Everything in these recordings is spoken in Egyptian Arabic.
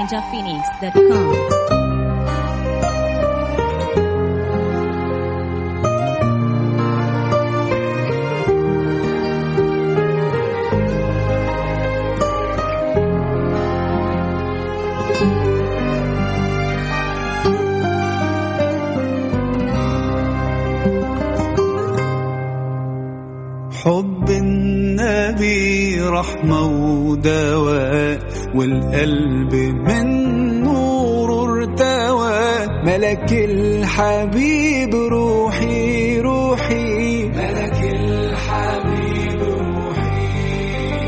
ninjaphoenix.com. حب النبي رحمة ودواء والقلب من نور ارتوى ملك الحبيب روحي روحي ملك الحبيب روحي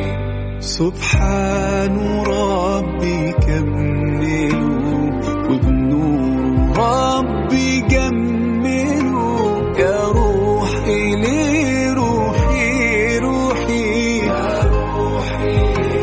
سبحان ربي كملوا وبنور ربي جملوا يا روحي ليه روحي روحي يا روحي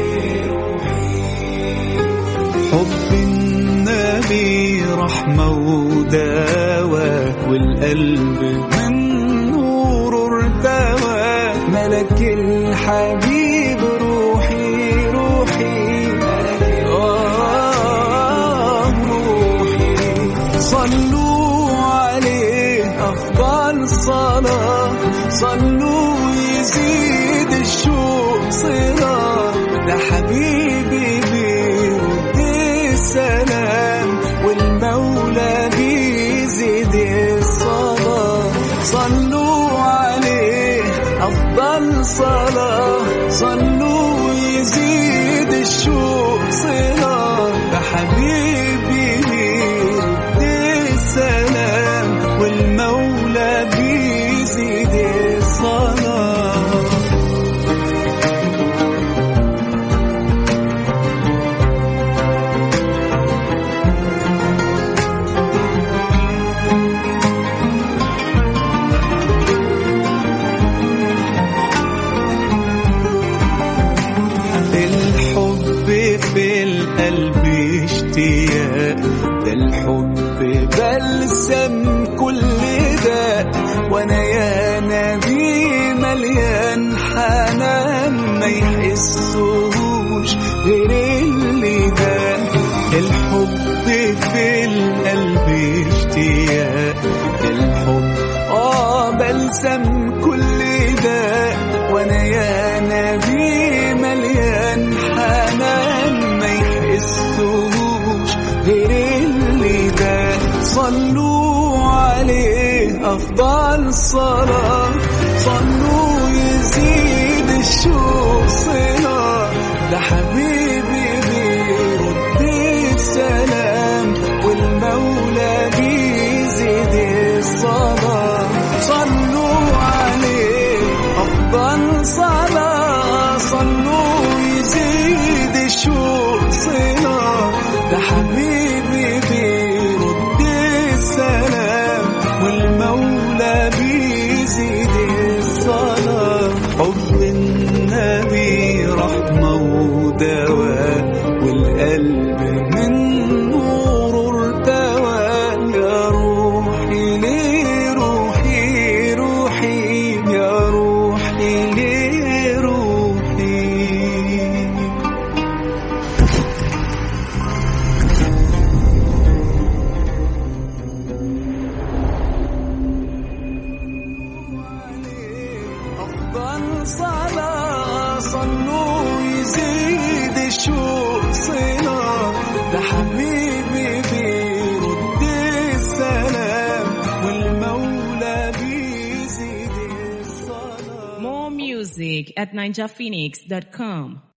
حب النبي رحمة ودواء والقلب من نور ارتوى ملك الحبيب روحي روحي آه روحي صلوا عليه أفضل صلاة صلوا يزيد الشوق صلاة ده حبيبي بيرد السلام والمولى بيزيد الصلاة صلوا عليه أفضل صلاة صلوا يزيد الشوق صلاة ده حبيبي بيرد السلام والمولى بيزيد الصلاة الحب في القلب اشتياق ده الحب بلسم كل ده وانا يا نبي مليان حنان ما يحسوش غير اللي ده الحب في القلب اشتياق ده الحب اه بلسم كل ده وانا يا نبي مليان حنان ما يحسوش غير اللي ده صلوا عليه افضل صلاه صلوا يزيد الشوق صلاه ده حبيبي بيرد السلام والمولى بيزيد الصلاه صلوا عليه افضل صلاه صلوا يزيد الشوق صلاه ده حبيبي بيرد السلام والمولى بيزيد الصلاة حب النبي رحمة ودواء والقلب من نور ارتوى يا روحي ليه روحي روحي يا روحي ليه روحي أفضل صلاة صلوا يزيد الشوق صلاة ده حبيبي بيرد السلام والمولى بيزيد الصلاة More music at ninjaphoenix.com.